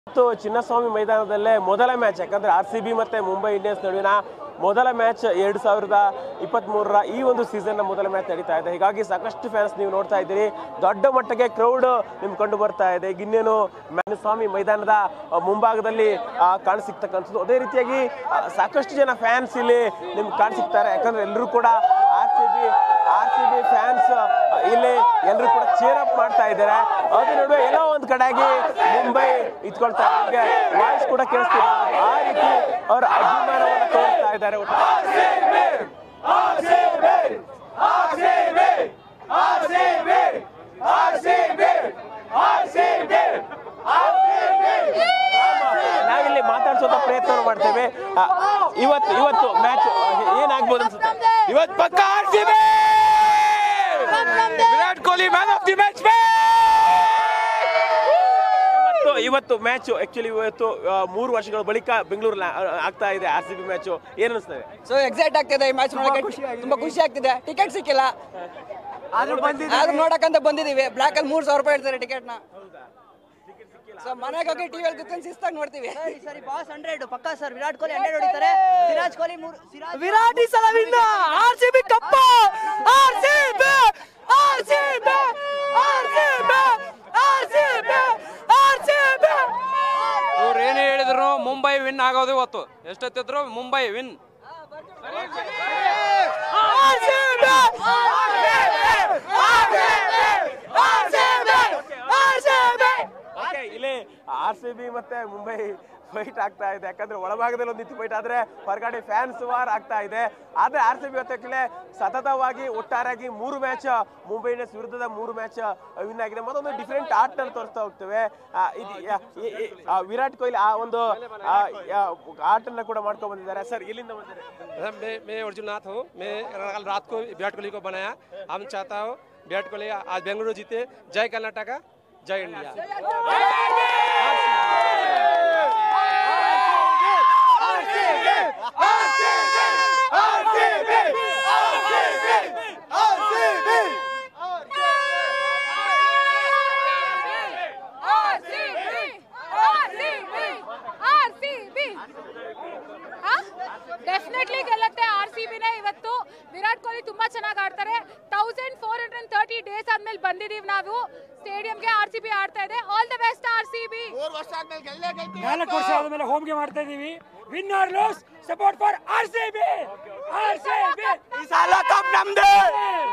ಇವತ್ತು ಚಿನ್ನಸ್ವಾಮಿ ಮೈದಾನದಲ್ಲೇ ಮೊದಲ ಮ್ಯಾಚ್ ಯಾಕಂದ್ರೆ ಆರ್ ಸಿ ಬಿ ಮತ್ತೆ ಮುಂಬೈ ಇಂಡಿಯನ್ಸ್ ನಡುವಿನ ಮೊದಲ ಮ್ಯಾಚ್ ಎರಡು ಸಾವಿರದ ಇಪ್ಪತ್ತ್ಮೂರರ ಈ ಒಂದು ಸೀಸನ್ನ ಮೊದಲ ಮ್ಯಾಚ್ ನಡೀತಾ ಇದೆ ಹೀಗಾಗಿ ಸಾಕಷ್ಟು ಫ್ಯಾನ್ಸ್ ನೀವು ನೋಡ್ತಾ ಇದ್ದೀರಿ ದೊಡ್ಡ ಮಟ್ಟಿಗೆ ಕ್ರೌಡ್ ನಿಮ್ಗೆ ಕಂಡು ಬರ್ತಾ ಇದೆ ಇನ್ನೇನು ಸ್ವಾಮಿ ಮೈದಾನದ ಆ, ಮುಂಭಾಗದಲ್ಲಿ ಆ, ಕಾಣಸಿಗ್ತಕ್ಕಂಥದ್ದು ಅದೇ ರೀತಿಯಾಗಿ ಆ, ಸಾಕಷ್ಟು ಜನ ಫ್ಯಾನ್ಸ್ ಇಲ್ಲಿ ನಿಮ್ಗೆ ಕಾಣಸಿಗ್ತಾರೆ ಯಾಕಂದ್ರೆ ಎಲ್ಲರೂ ಕೂಡ R C B R C B fans ಇಲ್ಲಿ ಎಲ್ಲರೂ ಕೂಡ ಚೇರ್ ಅಪ್ ಮಾಡ್ತಾ ಇದ್ದಾರೆ ಅದ್ರ ನಡುವೆ ಎಲ್ಲೋ ಒಂದ್ ಕಡೆಯಾಗಿ ಮುಂಬೈ ಇಟ್ಕೊಳ್ತಾ ಇದ್ದಾರೆ ವಾಯ್ಸ್ ಕೂಡ ಕೇಳಿಸ್ತಿದೆ ಆ ರೀತಿ ಅವರ ಅಭಿಮಾನವನ್ನು ತೋರಿಸ್ತಾ ಇದ್ದಾರೆ ಒಟ್ಟು. ನಾವಿಲ್ಲಿ ಮಾತಾಡ್ಸೋದ ಪ್ರಯತ್ನ ಮಾಡ್ತೇವೆ ಆ, ಇವತ್ತು ಇವತ್ತು ಮ್ಯಾಚ್ ಏನಾಗ್ಬೋದು ಅನ್ಸುತ್ತೆ ಇವತ್ತು ಪಕ್ಕ R C B Virat Kohli man of the match ಇವತ್ತು ಇವತ್ತು ಮ್ಯಾಚ್ ಆಕ್ಚುಲಿ ಇವತ್ತು ಆ, ಮೂರು ವರ್ಷಗಳ ಬಳಿಕ ಬೆಂಗಳೂರಲ್ಲಿ ಆಗ್ತಾ ಇದೆ ಆರ್ ಸಿ ಬಿ ಮ್ಯಾಚ್ ಏನ್ ಅನಿಸ್ತದೆ ಸೊ ಎಕ್ಸೈಟ್ ಆಗ್ತಿದೆ ಈ ಮ್ಯಾಚ್ ನೋಡಕ್ಕೆ ತುಂಬಾ ಖುಷಿ ಆಗ್ತಿದೆ ಟಿಕೆಟ್ ಸಿಕ್ಕಿಲ್ಲ ಆದ್ರೂ ನೋಡಕ್ಕಂತ ಬಂದಿದೀವಿ ಬ್ಲಾಕ್ ಅಲ್ಲಿ ಮೂರ್ ಸಾವಿರ ರೂಪಾಯಿ ಹೇಳ್ತಾರೆ ಟಿಕೆಟ್ ನ ಸೊ ಮನೆಗೆ ಹೋಗಿ ಟಿವಿಯಲ್ಲಿ ಕುತ್ಕೊಂಡು ಶಿಸ್ತಾಗಿ ನೋಡ್ತೀವಿ ಈ ಸರಿ ಬಾಸ್ ಹಂಡ್ರೆಡ್ ಪಕ್ಕಾ ಸರ್ ವಿರಾಟ್ ಕೊಹ್ಲಿ ಹಂಡ್ರೆಡ್ ಹೊಡಿತಾರೆ ಸಿರಾಜ್ ಕೊಹ್ಲಿ ಮೂರು ಸಿರಾಜ್ ವಿರಾಟ್ ಈ ಸಲ ವಿನ್ ಆರ್ ಸಿ ಬಿ ಕಪ್ಪ R C B R C B R C B R C B R C B ಇವ್ರು ಏನೇ ಹೇಳಿದ್ರು ಮುಂಬೈ ವಿನ್ ಆಗೋದು ಇವತ್ತು ಎಷ್ಟೊತ್ತಿದ್ರು Mumbai win R C B R C B R C B okay ಇಲ್ಲಿ R C B ಮತ್ತೆ Mumbai fight ಆಗ್ತಾ ಇದೆ ಯಾಕಂದ್ರೆ ಒಳಭಾಗದಲ್ಲಿ ಒಂದಿತ್ತು ಫೈಟ್ ಆದ್ರೆ ಹೊರಗಡೆ ಫ್ಯಾನ್ಸ್ ವಾರ್ ಆಗ್ತಾ ಇದೆ ಆದ್ರೆ ಆರ್ ಸಿ ಬಿ ಹೊತ್ತಕ್ಕೆ ಸತತವಾಗಿ ಒಟ್ಟಾರೆಯಾಗಿ ಮೂರು ಮ್ಯಾಚ್ ಮುಂಬೈ ಇಂಡಿಯನ್ಸ್ ವಿರುದ್ಧದ ಮೂರು ಮ್ಯಾಚ್ ವಿನ್ ಆಗಿದೆ ಮತ್ತೊಂದು ಡಿಫ್ರೆಂಟ್ ಆರ್ಟ್ ಅಲ್ಲಿ ತೋರಿಸ್ತಾ ಹೋಗ್ತೇವೆ ಆ, ಇದು ಯಾ- ಈ- ಈ- ಆ, ವಿರಾಟ್ ಕೊಹ್ಲಿ ಆ ಒಂದು ಆರ್ಟ್ ಅನ್ನ ಕೂಡ ಮಾಡ್ಕೊಂಡ್ ಬಂದಿದ್ದಾರೆ ಸರ್ ಎಲ್ಲಿಂದ ಬಂದಿದ್ದಾರೆ मैं मैं अर्जुननाथ हूँ मैं कल रात को विराट कोहली को बनाया हम चाहता हूँ विराट कोहली आज बेंगलुरु जीते जय कर्नाटका जय इंडिया ಡೆಫಿನೆಟ್ಲಿ ಗೆಲ್ಲತ್ತೆ ಆರ್ ಸಿ ಬಿನೇ ಇವತ್ತು ವಿರಾಟ್ ಕೊಹ್ಲಿ ತುಂಬಾ ಚೆನ್ನಾಗಿ ಆಡ್ತಾರೆ thousand four hundred thirty days ಆದ್ಮೇಲೆ ಬಂದಿದೀವಿ ನಾವು ಸ್ಟೇಡಿಯಂಗೆ ಆರ್ ಸಿ ಬಿ ಆಡ್ತಾ ಇದೆ all the best R C B ನಾಲ್ಕು ವರ್ಷ ಆದ್ಮೇಲೆ ಹೋಮ್ಗೆ ಮಾಡ್ತಾ ಇದೀವಿ win or loss support for R C B R C B ಈ ಸಾಲ ಕಪ್ ನಮ್ದೇ